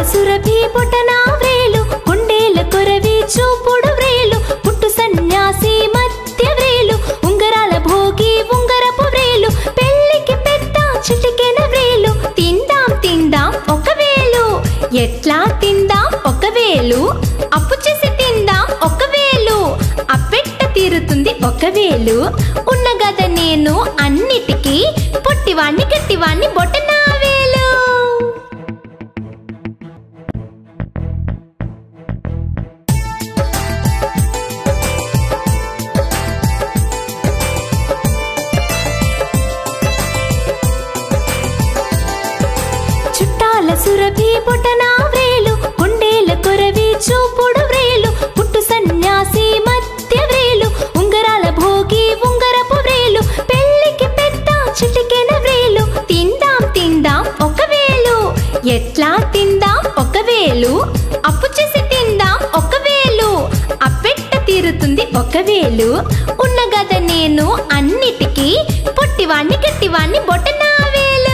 సురభి పుటన వ్రేలు కొండేల కొరవి చూపుడు వ్రేలు పుట్టు సన్యాసి మధ్య వ్రేలు ఉంగరాల భోగి ఉంగరపు వ్రేలు పెళ్ళికి పెద్ద చిటికెన వ్రేలు తిందాం తిందాం ఒక వేలు ఎట్లా తిందాం ఒక వేలు అప్పు చేసి తిందాం ఒక వేలు అప్పెట్ట తీరుతుంది ఒక వేలు ఉన్న గద నేను అన్నిటికీ పొట్టివాణ్ణి గట్టివాణ్ణి బొటనా వేలు చుట్టాల సురభి పొటన వ్రేలు కొండేల కొరవి చూపుడు వ్రేలు పుట్టు సన్యాసి మధ్య వ్రేలు ఉంగరాల భోగి ఉంగరపు వ్రేలు పెళ్ళికి పెద్ద చిటికెన వ్రేలు తిందాం తిందాం ఒక వేలు ఎట్లా తిందాం ఒక వేలు అప్పు చేసి తిందాం ఒక వేలు అప్పెట్ట తీరుతుంది ఒక వేలు ఉన్న గద నేను అన్నిటికీ పొట్టివాణ్ణి గట్టివాణ్ణి బొటనా వేలు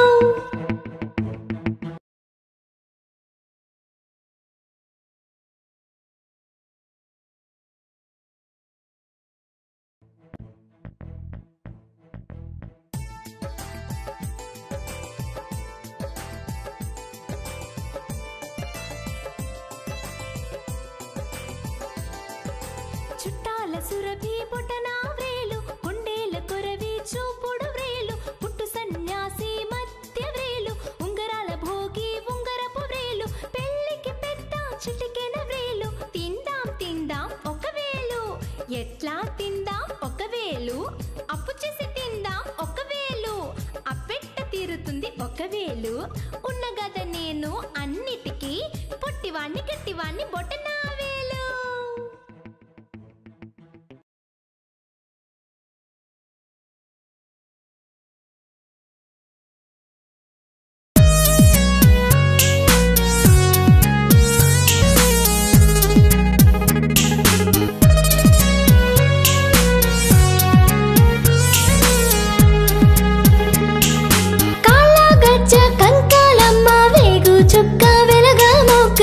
చుట్టాల సురభి పుటన వ్రేలు కొండేల కొరవి చూపుడు వ్రేలు పుట్టు సన్యాసి మధ్య వ్రేలు ఉంగరాల భోగి ఉంగరపు వ్రేలు పెళ్ళికి పెద్ద చిటికెన వ్రేలు తిందాం తిందాం ఒక వేలు ఎట్లా తిందాం ఒక వేలు అప్పు చేసి తిందాం ఒక వేలు అప్పెట్ట తీరుతుంది ఒక వేలు ఉన్న గద నేను అన్నిటికీ పొట్టివాణ్ణి గట్టివాణ్ణి బొటనా వేలు కాళ్ళ గజ్జ కంకాలమ్మ వేగు చుక్క వెలగ మొగ్గ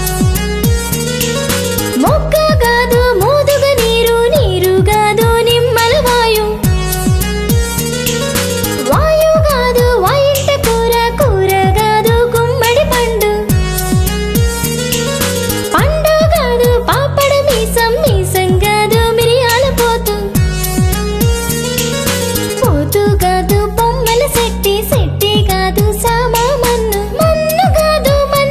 మొగ్గ కాదు మోదుగ నీరు నీరు కాదు నిమ్మల వాయు వాయు కాదు వాయింట కూర కూర కాదు గుమ్మడి పండు పండు కాదు పాపడ మీసం మీసం కాదు మిరియాల పోతు పోతు కాదు బొమ్మల సెట్టి సెట్టి కాదు సామా మన్ను మన్ను కాదు మన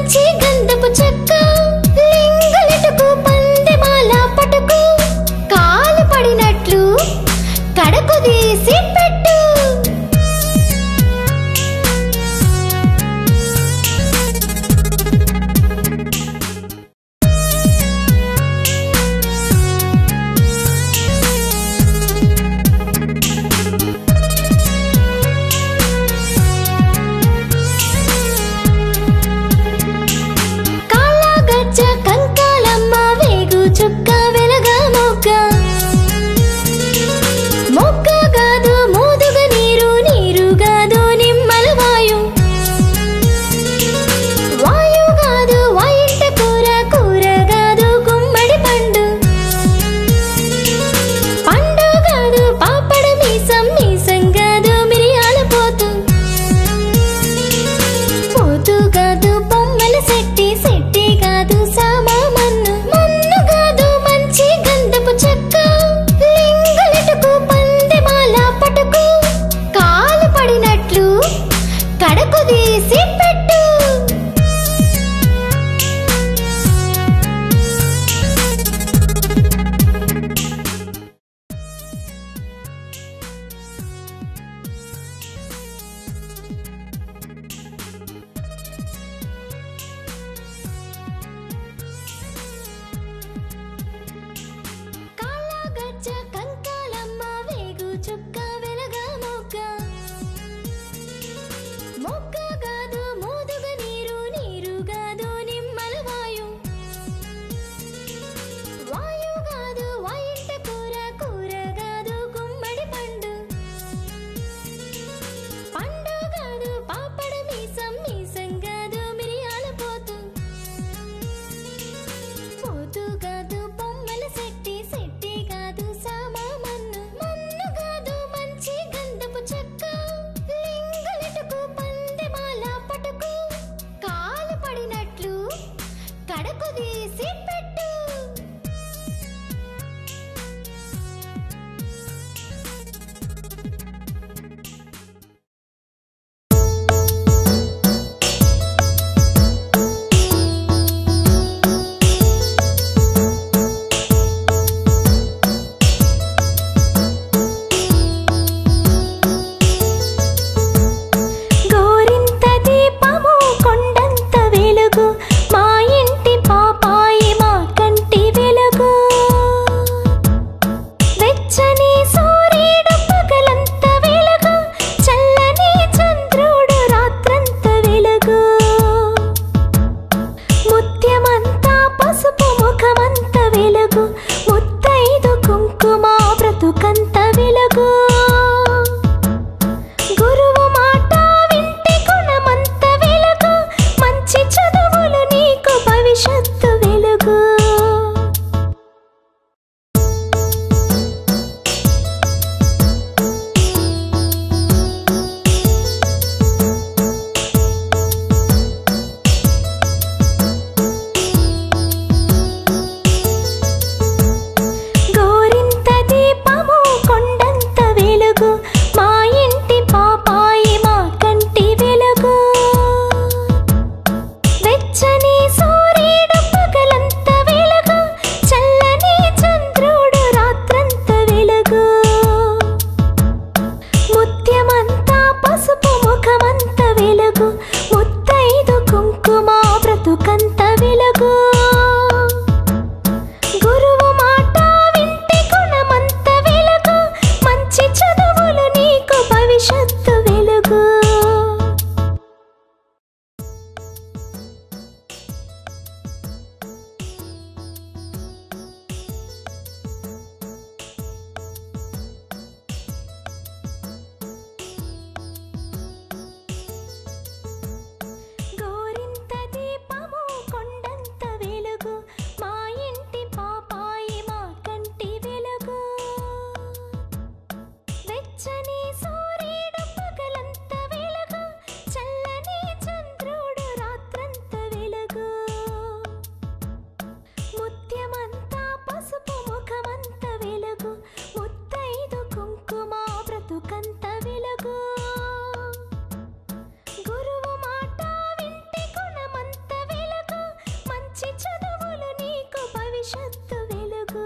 మంచి చదువులు నీకు భవిష్యత్తు వెలుగు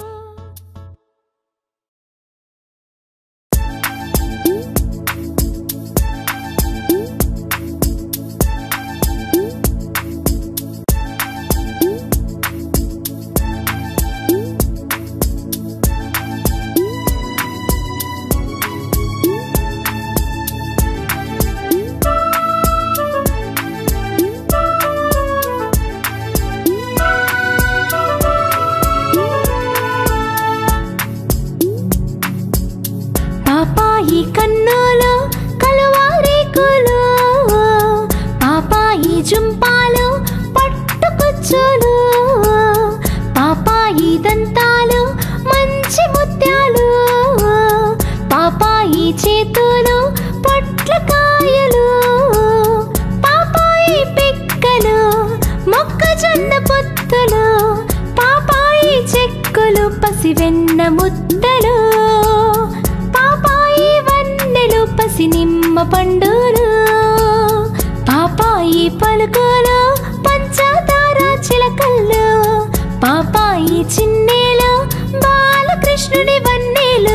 పాపాయి కన్నులు కలువారేకులు పాపాయి జుంపాలు పట్టుకొచ్చులు పాపాయి దంతాలు మంచి ముత్యాలు పాపాయి చేతులు పొట్లకాయలు పాపాయి పిక్కలు మొక్కజొన్న పొత్తులు పాపాయి చెక్కులు పసివెన్న ముద్దలు పాపాయి వన్నెలు పసి నిమ్మ పండులు పాపాయి పలుకులు పంచదార చిలకల్లు పాపాయి చిన్నేలు బాలకృష్ణుని వన్నెలు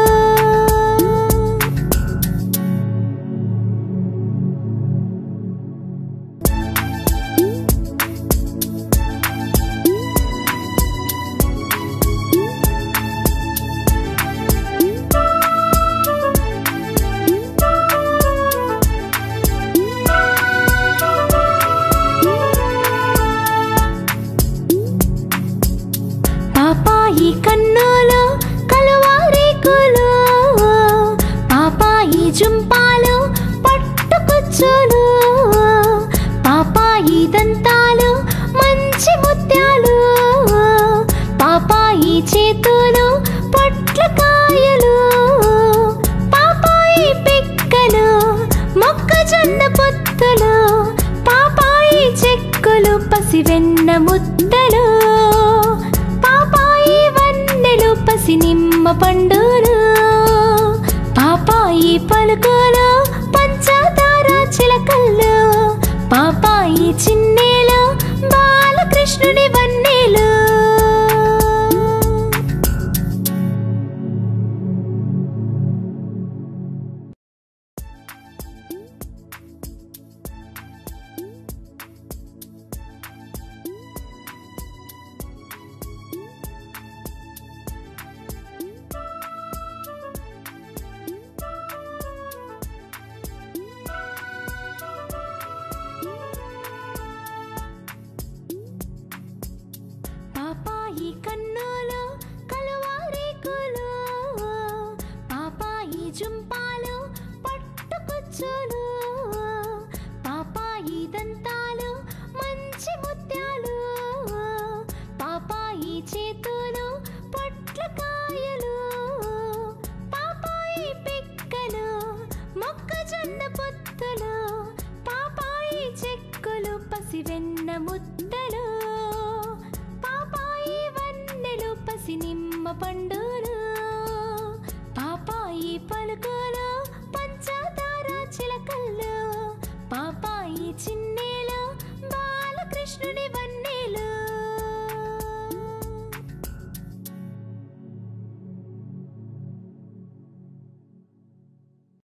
పాపాయి కన్నులు కలువారేకులు పాపాయి జుంపాలు పట్టుకొచ్చులు పాపాయి దంతాలు మంచి ముత్యాలు పాపాయి చేతులు పొట్లకాయలు పాపాయి పిక్కలు మొక్కజొన్న పొత్తులు పాపాయి చెక్కులు పసివెన్న ముద్దలు పాపాయి వన్నెలు పసి నిమ్మ పండులు పాపాయి పలుకులు పంచదార చిలకల్లు పాపాయి చిన్నేలు బాలకృష్ణుని వన్నెలు పాపాయి కన్నులు కలువారేకులు పాపాయి జుంపాలు పట్టుకొచ్చులు పాపాయి దంతాలు మంచి ముత్యాలు పాపాయి చేతులు పొట్లకాయలు పాపాయి పిక్కలు మొక్కజొన్న పొత్తులు పాపాయి చెక్కులు పసివెన్న ముద్దలు పాపాయి వన్నెలు పసి నిమ్మ పండు